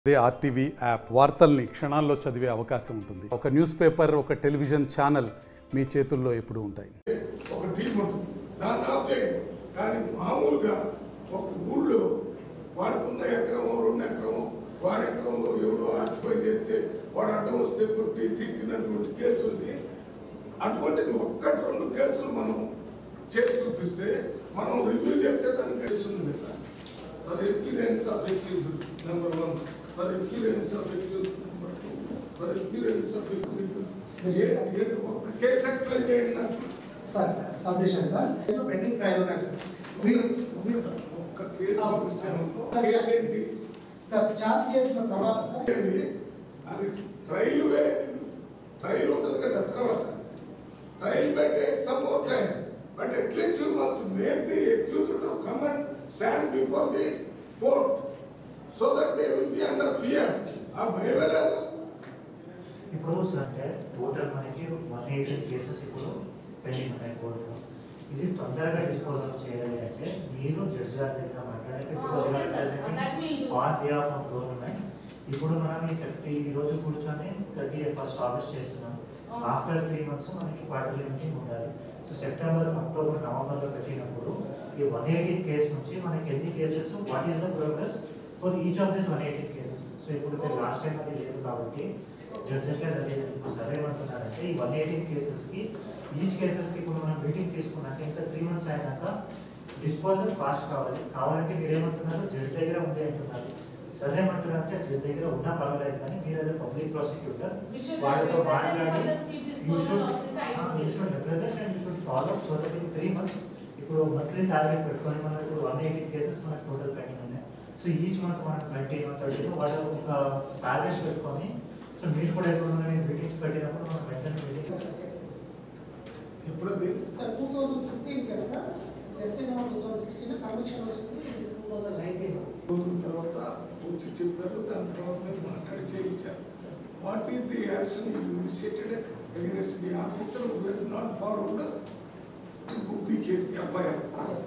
అదే RTV app వార్తల్ని క్షణాల్లో చదివే అవకాశం ఉంటుంది ఒక న్యూస్ పేపర్ ఒక టెలివిజన్ ఛానల్ మీ చేతుల్లో ఎప్పుడూ ఉంటాయి ఒక టీం ఉంటుంది దాన్ని ఆఫ్ చేయండి కానీ మామూలుగా ఒక ఊళ్ళో వాడుకున్న ఎకరమో రెండు ఎకరమో వాడి ఎకరంలో ఎవడో ఆక్యుపై చేస్తే వాడు అడ్డం వస్తే కొట్టి తిట్టినటువంటి కేసు ఉంది అటువంటిది ఒక్కటి రెండు కేసులు మనం చేసి చూపిస్తే మనం రివ్యూ చేసేదానికి కేసు ఉంది కదా for experience of accused number one for experience of accused number two for experience of accused ఒక్క కేసు ఎక్స్ప్లెయిన్ చేయండి నాకు sir submission sir pending trial ఉన్నాయి సార్ మీరు మీరు ఒక్క కేసు ఇచ్చాను కేసు ఏంటి సార్ చార్జ్ చేసిన తర్వాత సార్ ఏంటి? అది ట్రైల్ వే ట్రైల్ ఉంటుంది కదా తర్వాత ట్రైల్ పెట్టే some more time but at least you must make the accused to come and stand before the court so that they will be under fear ఆ భయమే లేదు ఇప్పుడు సార్ అంటే టోటల్ మనకి వన్ ఎయిటీ కేసెస్ ఇప్పుడు పెండింగ్ ఉన్నాయి కోర్టులో ఇది తొందరగా డిస్పోజల్ చేయాలి అంటే మీరు జడ్జి గారి దగ్గర మాట్లాడండి okay, sir. That we do. On behalf of government ఇప్పుడు మనం ఈ సెప్ట్ ఈ రోజు కూర్చొని థర్టీ ఫస్ట్ ఆగస్ట్ చేస్తున్నాం Oh. ఆఫ్టర్ త్రీ మంత్స్ మనకి క్వార్టర్లీ మీటింగ్ ఉండాలి సో సెప్టెంబర్ అక్టోబర్ నవంబర్లో పెట్టినప్పుడు ఈ వన్ ఎయిటీన్ కేసు నుంచి మనకి ఎన్ని cases what is the progress for each of this one eighteen cases so ఇప్పుడు మీరు లాస్ట్ టైం అది లేదు కాబట్టి జడ్జెస్ గారు అదే ఇప్పుడు సరే ఏమంటున్నారంటే ఈ వన్ ఎయిటీన్ కేసెస్కి ఈచ్ కేసెస్కి ఇప్పుడు మనం మీటింగ్ తీసుకున్నాక ఇంకా త్రీ మంత్స్ అయినాక డిస్పోజల్ ఫాస్ట్ కావాలి కావాలంటే మీరు ఏమంటున్నారు జడ్జ్ దగ్గర ఉంది అంటున్నారు సరే ఏమంటున్నారు అంటే జడ్జ్ దగ్గర ఉన్నా పర్వాలేదు కానీ మీరు as public prosecutor We should వాళ్ళతో represent మాట్లాడి for the speed you disposal should of this item you case. Should represent and you should follow so that in three months ఇప్పుడు మంత్లీ టార్గెట్ పెట్టుకొని మనం ఇప్పుడు వన్ ఎయిటీ కేసెస్ మనకు total pending ఉన్నాయి so each month మనం twenty thirty వాళ్ళు ఒక target పెట్టుకొని సో మీరు కూడా ఎప్పుడు మీటింగ్స్ పెట్టినప్పుడు మనం వెంటనే మీటింగ్ ఇప్పుడు అది sir two thousand fifteen case sir SC number two thousand sixteen commission వచ్చింది టూ థౌజండ్ నైన్టీన్ వస్తుంది రోజుల తర్వాత వచ్చి చెప్పారు దాని తర్వాత మీరు మాట్లాడి చేయించారు what is the action you initiated against the officer who has not followed book the case FIR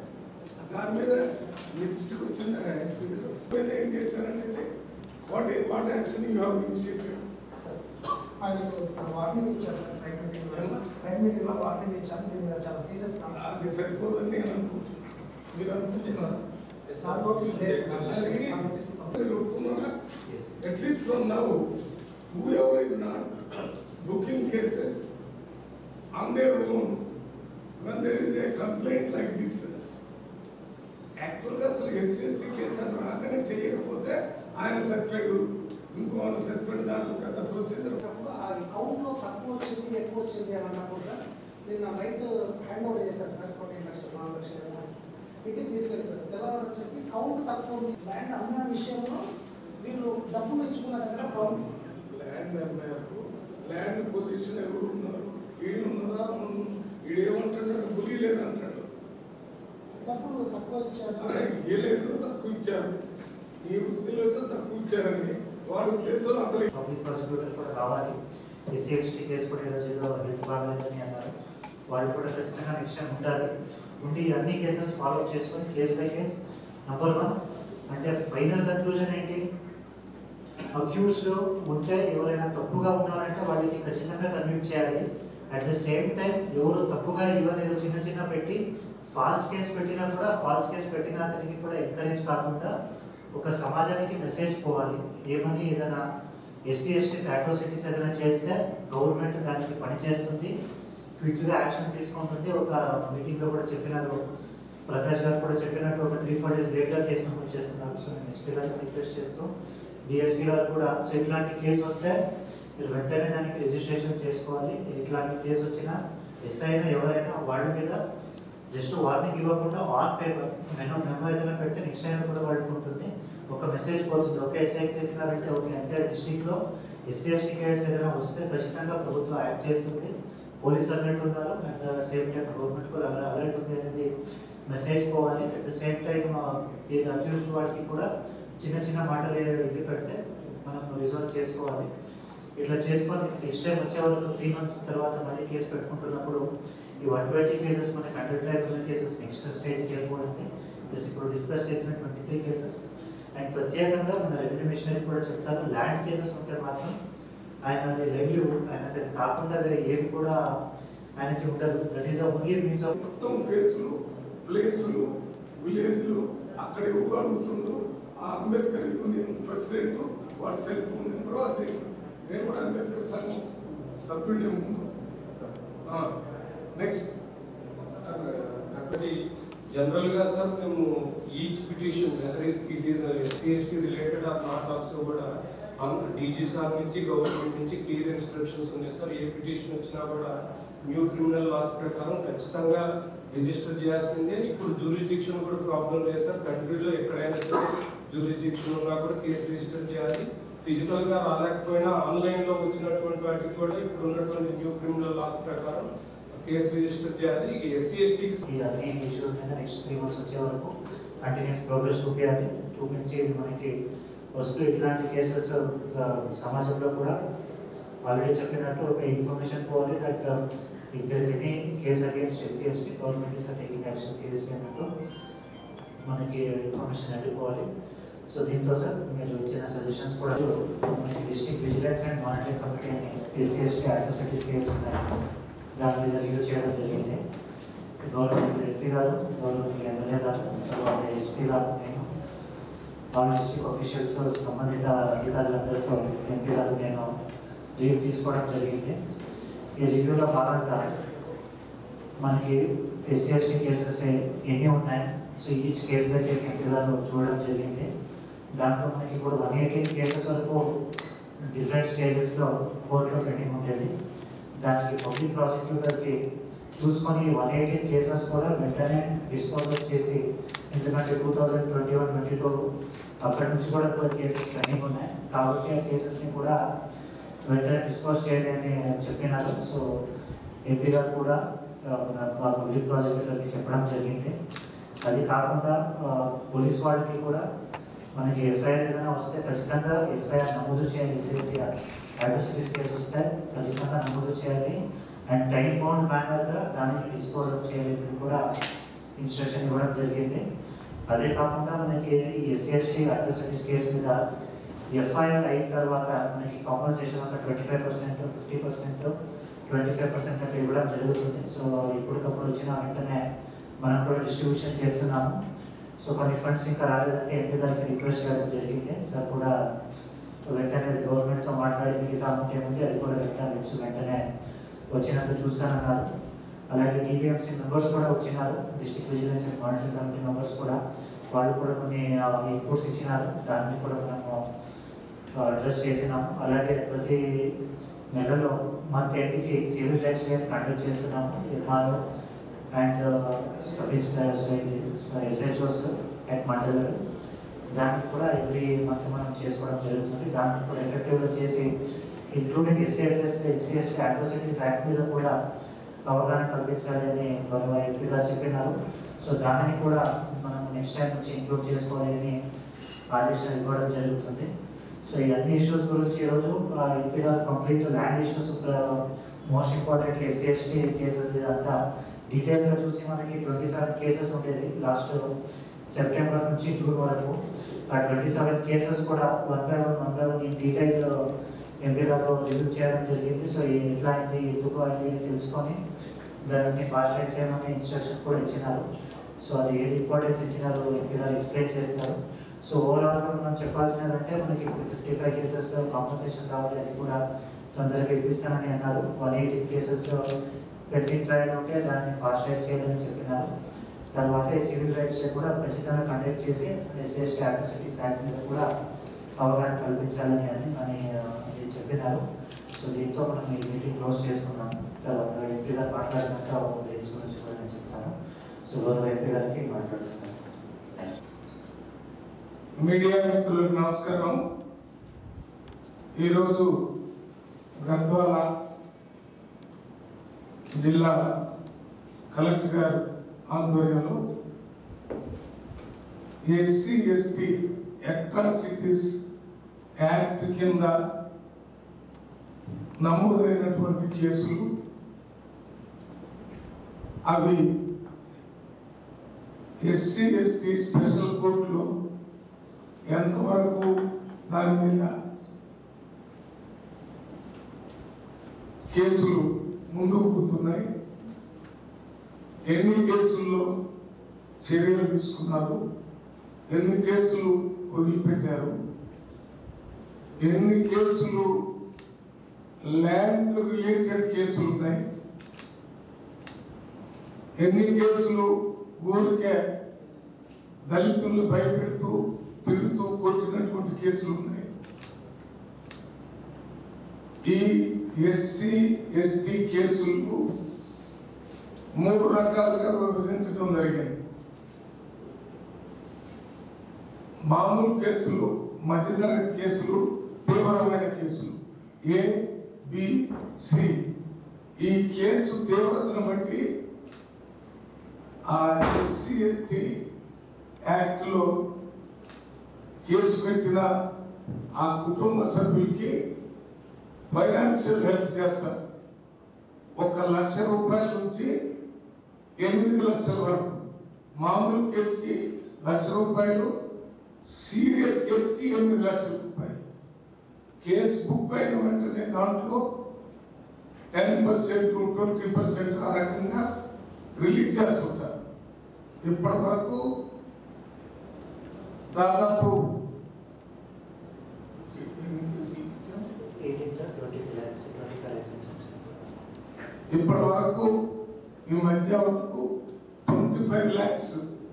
దాని మీద మీ దృష్టికి వచ్చిందా ఎస్పీ గారు మీద ఏం చేశారనేది what what action you have initiated sir ఆయనకు వార్నింగ్ ఇచ్చారు సార్ రైట్ మీటింగ్ ఏమన్నా? రైట్ మీటింగ్లో వార్నింగ్ ఇచ్చాను దీని మీద చాలా సీరియస్ అది సరిపోదని నేను అనుకుంటున్నాను మీరు అనుకుంటున్నారు సార్ నోటీస్ లేదు అది మీరు ఒప్పుకున్నారా At least from now, whoever is not booking cases on their own, when there is a complaint like this, యాక్చువల్గా అసలు ఎస్సీఎస్టీ కేసు అని రాగానే చేయకపోతే ఆయన సస్పెండ్ ఇంకో ఆయన సస్పెండ్ దాంట్లో పెద్ద ప్రొసీజర్ కౌంట్లో తక్కువ వచ్చింది ఎక్కువ వచ్చింది అని అన్నప్పుడు సార్ నేను నా రైట్ హ్యాండ్ ఓవర్ చేశాను సార్ కొన్ని లక్షలు నాలుగు లక్షలు ఇంటికి తీసుకెళ్ళిపోయారు తెల్లవారు వచ్చేసి కౌంట్ తక్కువ ఉంది ల్యాండ్ అమ్మిన విషయంలో వీళ్ళు డబ్బులు ఇచ్చుకున్న దగ్గర ప్రాబ్లం ల్యాండ్ అమ్మారు ల్యాండ్ పొజిషన్ ఎవరు ఉన్నారు ఈడు ఉన్నారా ఈడేమంటాడు పులి లేదంటాడు డబ్బులు తక్కువ ఇచ్చారు అరే, ఇయ్యలేదు తక్కువ ఇచ్చారు నీ వృత్తిలో తక్కువ ఇచ్చారని వాడి ఉద్దేశంలో అసలు పబ్లిక్ ప్రాసిక్యూటర్ కూడా రావాలి ఎస్సీ ఎస్టీ కేసు కూడా ఈరోజు ఏదో హెల్త్ బాగాలేదని అన్నారు వాళ్ళు కూడా ఖచ్చితంగా నెక్స్ట్ టైం ఉండాలి ఉండి అన్ని కేసెస్ ఫాలో చేసుకొని case by case number one అంటే ఫైనల్ కన్క్లూజన్ ఏంటి అక్యూజ్డ్ ఉంటే ఎవరైనా తప్పుగా ఉన్నారంటే వాళ్ళకి ఖచ్చితంగా కన్విక్ట్ చేయాలి అట్ ద సేమ్ టైం ఎవరు తప్పుగా ఇవన్నీ ఏదో చిన్న చిన్న పెట్టి ఫాల్స్ కేసు పెట్టినా కూడా ఫాల్స్ కేసు పెట్టిన అతనికి కూడా ఎంకరేజ్ కాకుండా ఒక సమాజానికి మెసేజ్ పోవాలి ఏమని ఏదైనా ఎస్సీ ఎస్టీస్ అట్రాసిటీస్ ఏదైనా చేస్తే గవర్నమెంట్ దానికి పని చేస్తుంది క్విక్గా యాక్షన్ తీసుకుంటుంది ఒక మీటింగ్లో కూడా చెప్పినారు ప్రకాష్ గారు కూడా చెప్పినట్టు ఒక త్రీ ఫోర్ డేస్ లేట్గా కేసు నమోదు చేస్తున్నారు సో నేను ఎస్పీ గారికి రిక్వెస్ట్ చేస్తూ డిఎస్పీ గారు కూడా సో ఇట్లాంటి కేసు వస్తే మీరు వెంటనే దానికి రిజిస్ట్రేషన్ చేసుకోవాలి ఇట్లాంటి కేసు వచ్చినా ఎస్ఐ అయినా ఎవరైనా వాళ్ళ మీద జస్ట్ వార్నింగ్ ఇవ్వకుండా ఆన్ పేపర్ మెనో మెమో ఏదైనా పెడితే నెక్స్ట్ టైం కూడా వాడుకుంటుంది ఒక మెసేజ్ పోతుంది ఓకే ఎస్ఐ చేసినారంటే ఓకే అంతే డిస్టిక్లో ఎస్సీ ఎస్టీ కేసు ఏదైనా వస్తే ఖచ్చితంగా ప్రభుత్వం యాక్ట్ చేస్తుంది పోలీస్ అలర్ట్ ఉన్నారు అండ్ సేమ్ టైం గవర్నమెంట్ కూడా అలర్ట్ ఉంది అనేది మెసేజ్ పోవాలి అట్ ద సేమ్ టైం ఇది అక్యూస్డ్ వాడికి కూడా చిన్న చిన్న మాటలు ఏ- ఇది పెడితే మనం రిజాల్వ్ చేసుకోవాలి ఇట్లా చేసుకొని నెక్స్ట్ టైం వచ్చే వరకు త్రీ మంత్స్ తర్వాత మళ్ళీ కేసు పెట్టుకుంటున్నప్పుడు ఈ వన్ ట్వంటీ కేసెస్ మనకి హండ్రెడ్ డ్రైవ్ కేసెస్ నెక్స్ట్ స్టేజ్కి వెళ్ళిపోయింది ప్లస్ ఇప్పుడు డిస్కస్ చేసిన ట్వంటీ త్రీ కేసెస్ అండ్ ప్రత్యేకంగా మన రెవెన్యూ మిషనరీ కూడా చెప్తారు ల్యాండ్ కేసెస్ ఉంటే మాత్రం ఆయన అది రెవ్యూ ఆయనకి అది కాకుండా వేరే ఏమి కూడా ఆయనకి ఉండదు that is only means of మొత్తం కేసులు ప్లేసులు విలేజ్లు అక్కడ ఇవ్వగలుగుతుండు ఆ అంబేద్కర్ యూనియన్ ప్రెసిడెంట్ వాడి సెల్ ఫోన్ నెంబరు అది నేను కూడా అంబేద్కర్ సంఘం సభ్యుడే ముందు నెక్స్ట్ కాబట్టి జనరల్ గా సార్ మేము each petition whether it is SC ST related or not also కూడా డీజీ సార్ నుంచి గవర్నమెంట్ నుంచి క్లియర్ ఇన్స్ట్రక్షన్స్ ఉన్నాయి సార్ ఏ పిటిషన్ వచ్చినా కూడా న్యూ క్రిమినల్ లాస్ ప్రకారం ఖచ్చితంగా రిజిస్టర్ చేయాల్సిందే ఇప్పుడు జూరిస్డిక్షన్ కూడా ప్రాబ్లం లేదు సార్ కంట్రీలో ఎక్కడైనా సరే జూరిస్డిక్షన్ ఉన్నా కూడా కేసు రిజిస్టర్ చేయాలి ఫిజికల్ గా రాలేకపోయినా ఆన్లైన్ లో వచ్చినటువంటి వాటికి కూడా ఇప్పుడు ఉన్నటువంటి న్యూ క్రిమినల్ లాస్ ప్రకారం కేసు రిజిస్టర్ చేయాలి ఇక ఎస్సీ ఎస్టీకి ఈ అన్ని ఇష్యూస్ మీద నెక్స్ట్ త్రీ మంత్స్ వచ్చే వరకు కంటిన్యూస్ ప్రోగ్రెస్ చూపించాలి చూపించి మనకి వస్తూ ఇట్లాంటి కేసెస్ సమాజంలో కూడా ఆల్రెడీ చెప్పినట్టు ఒక ఇన్ఫర్మేషన్ పోవాలి that if there is any case against SC ST government is taking action seriously అన్నట్టు మనకి ఇన్ఫర్మేషన్ వెళ్ళిపోవాలి సో దీంతో సార్ మీరు ఇచ్చిన సజెషన్స్ కూడా మనకి district vigilance and monitoring committee అని ఎస్సీ ఎస్టీ అడ్వసైటీ కేసు ఉన్నాయి దాని మీద రివ్యూ చేయడం జరిగింది government MP garu government MLA garu తర్వాత ఎస్పీ గారు నేను ఆల్ డిస్ట్రిక్ట్ ఆఫీషియల్స్ సంబంధిత అధికారులందరితో ఎంపీ గారు నేను రివ్యూ తీసుకోవడం జరిగింది ఈ రివ్యూలో భాగంగా మనకి ఎస్సీ ఎస్టీ కేసెస్ ఎన్ని ఉన్నాయి so each case by case MP garu చూడడం జరిగింది దాంట్లో మనకి ఇప్పుడు వన్ ఎయిటీన్ కేసెస్ వరకు డిఫరెంట్ స్టేజెస్లో కోర్టులో పెండింగ్ ఉంటుంది దానికి పబ్లిక్ ప్రాసిక్యూటర్కి చూసుకొని వన్ ఎయిటీన్ కేసెస్ కూడా వెంటనే డిస్పోజల్ చేసి ఎందుకంటే two thousand twenty one twenty two అక్కడి నుంచి కూడా కొన్ని కేసెస్ పెండింగ్ ఉన్నాయి కాబట్టి ఆ కేసెస్ని కూడా వెంటనే డిస్పోజ్ చేయండి అని చెప్పినారు సో ఎంపీ గారు కూడా ఆ, నాకు ఆ పబ్లిక్ ప్రాసిక్యూటర్కి చెప్పడం జరిగింది అది కాకుండా ఆ, పోలీస్ వాళ్ళకి కూడా మనకి ఎఫ్ఐఆర్ ఏదైనా వస్తే ఖచ్చితంగా ఎఫ్ఐఆర్ నమోదు చేయాలి సిఐటి అడ్రసిటీస్ కేసు వస్తే ఖచ్చితంగా నమోదు చేయాలి అండ్ టైం బౌండ్ మేనర్గా దానికి డిస్పోజల్ చేయాలి ఇది కూడా ఇన్స్ట్రక్షన్ ఇవ్వడం జరిగింది అదే కాకుండా మనకి ఈ ఎస్సీ ఎస్టీ అడ్రసిటీస్ కేసు మీద ఎఫ్ఐఆర్ అయిన తర్వాత మనకి కాంపన్సేషన్ ఒక twenty five percent fifty percent twenty five percent అంటే ఇవ్వడం జరుగుతుంది సో ఇప్పటికప్పుడు వచ్చిన వెంటనే మనం కూడా డిస్ట్రిబ్యూషన్ చేస్తున్నాము సో కొన్ని ఫండ్స్ ఇంకా రాలేదంటే ఎంపీ గారికి రిక్వెస్ట్ చేయడం జరిగింది సార్ కూడా వెంటనే గవర్నమెంట్తో మాట్లాడి మిగతా అమౌంట్ ఏముంది అది కూడా వెంటనే వచ్చి వెంటనే వచ్చినట్టు చూస్తానన్నారు అలాగే డిబిఎంసీ మెంబర్స్ కూడా వచ్చినారు district vigilance and monitoring committee members కూడా వాళ్ళు కూడా కొన్ని ఇన్పుట్స్ ఇచ్చినారు దాన్ని కూడా మనము అడ్రస్ చేసినాము అలాగే ప్రతి నెలలో మంత్ ఎండ్కి సివిల్ రైట్స్ డే కండక్ట్ చేస్తున్నాము MRO and sub SHOs at mandal దానికి కూడా ఎవ్రీ మంత్ మనం చేసుకోవడం జరుగుతుంది దాన్ని కూడా ఎఫెక్టివ్గా చేసి ఇంక్లూడింగ్ ఎస్సీఎస్ ఎస్సీ ఎస్టీ అడ్వసిటీస్ యాక్ట్ మీద కూడా అవగాహన కల్పించాలి అని గౌరవ ఎంపీగా చెప్పినారు సో దానిని కూడా మనం నెక్స్ట్ టైం నుంచి ఇంక్లూడ్ చేసుకోవాలి అని ఆదేశాలు ఇవ్వడం జరుగుతుంది సో ఈ అన్ని ఇష్యూస్ గురించి ఈరోజు MP garu complete land issues most importantly SC ST cases ఇదంతా డీటెయిల్గా చూసి మనకి ట్వంటీ సెవెన్ కేసెస్ ఉండేది లాస్ట్ సెప్టెంబర్ నుంచి జూన్ వరకు ఆ ట్వంటీ సెవెన్ కేసెస్ కూడా one by one one by one ఈ డీటెయిల్ ఎంపీ గారు రివ్యూ చేయడం జరిగింది సో ఈ ఎట్లా అయింది ఎందుకు అయింది అని తెలుసుకొని దాన్ని ఫాస్ట్ ట్రాక్ చేయమని ఇన్స్ట్రక్షన్ కూడా ఇచ్చినారు సో అది ఏది ఇంపార్టెన్స్ ఇచ్చినారు ఎంపీ గారు ఎక్స్ప్లెయిన్ చేస్తారు సో ఓవరాల్గా మనం చెప్పాల్సినదంటే మనకి ఇప్పుడు ఫిఫ్టీ ఫైవ్ కేసెస్ కాంపన్సేషన్ రావాలి అది కూడా తొందరగా ఇప్పిస్తానని అన్నారు one eighty cases pending trial ఉంటే దాన్ని ఫాస్ట్ ట్రాక్ చేయాలని చెప్పినారు తర్వాత ఈ సివిల్ రైట్స్ డే కూడా ఖచ్చితంగా కండక్ట్ చేసి ఎస్సీ అట్రాసిటీస్ యాక్ట్ మీద కూడా అవగాహన కల్పించాలని అని అని ఆ, అది చెప్పినారు సో దీంతో మనం ఈ మీటింగ్ క్లోజ్ చేసుకున్నాం తర్వాత ఎంపీ గారు మాట్లాడినాక రేట్స్ గురించి కూడా నేను చెప్తాను సో గౌరవ ఎంపీ గారికి మాట్లాడుతున్నాను థ్యాంక్ యూ మీడియా మిత్రులకు నమస్కారం ఈరోజు గద్వాల జిల్లా కలెక్టర్ గారి ఆధ్వర్యంలో ఎస్సీ ఎస్టీ అట్రాసిటీస్ యాక్ట్ కింద నమోదైనటువంటి కేసులు అవి ఎస్సీ ఎస్టీ స్పెషల్ కోర్టులో ఎంతవరకు దాని మీద కేసులు ముందుకు పోతున్నాయి ఎన్ని కేసుల్లో చర్యలు తీసుకున్నారు ఎన్ని కేసులు వదిలిపెట్టారు ఎన్ని కేసులు ల్యాండ్ రిలేటెడ్ కేసులు ఉన్నాయి ఎన్ని కేసులు ఊరికే దళితులను భయపెడుతూ తిడుతూ కొట్టినటువంటి కేసులు ఉన్నాయి ఈ ఎస్సీ ఎస్టీ కేసులు మూడు రకాలుగా విభజించడం జరిగింది మామూలు కేసులు మధ్యతరగతి కేసులు తీవ్రమైన కేసులు ఏ బి సి ఈ కేసు తీవ్రతను బట్టి ఆ ఎస్సీ ఎస్టీ యాక్ట్లో కేసు పెట్టిన ఆ కుటుంబ సభ్యులకి ఫైనాన్షియల్ హెల్ప్ చేస్తారు ఒక లక్ష రూపాయల నుంచి ఎనిమిది లక్షల వరకు మామూలు కేసుకి లక్ష రూపాయలు సీరియస్ కేసుకి ఎనిమిది లక్షల రూపాయలు కేసు బుక్ అయిన వెంటనే దాంట్లో టెన్ పర్సెంట్ ట్వంటీ పర్సెంట్ ఆ రకంగా రిలీజ్ చేస్తుంటారు ఇప్పటి వరకు దాదాపు ఎన్ని కేసులు ఇచ్చాం? Eighteen sir twenty two lakhs twenty five lakhs ఇచ్చాం సార్ ఇప్పటి వరకు ఈ మధ్య వరకు ట్వంటీ ఫైవ్ ల్యాక్స్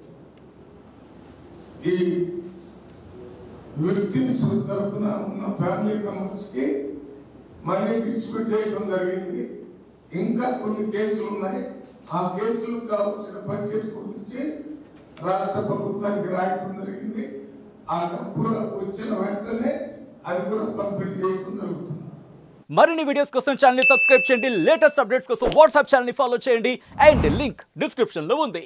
ఈ విక్టిమ్స్ తరఫున ఉన్న ఫ్యామిలీ మెంబర్స్కి మనీ డిస్ట్రిబ్యూట్ చేయడం జరిగింది ఇంకా కొన్ని కేసులు ఉన్నాయి ఆ కేసులకు కావాల్సిన బడ్జెట్ గురించి రాష్ట్ర ప్రభుత్వానికి రాయటం జరిగింది ఆ డబ్బులు వచ్చిన వెంటనే అది కూడా పంపిణీ చేయటం జరుగుతుంది మరిన్ని వీడియోస్ కోసం ఛానల్ ని సబ్స్క్రైబ్ చేయండి లేటెస్ట్ అప్డేట్స్ కోసం వాట్సాప్ ఛానల్ ని ఫాలో చేయండి అండ్ లింక్ డిస్క్రిప్షన్ లో ఉంది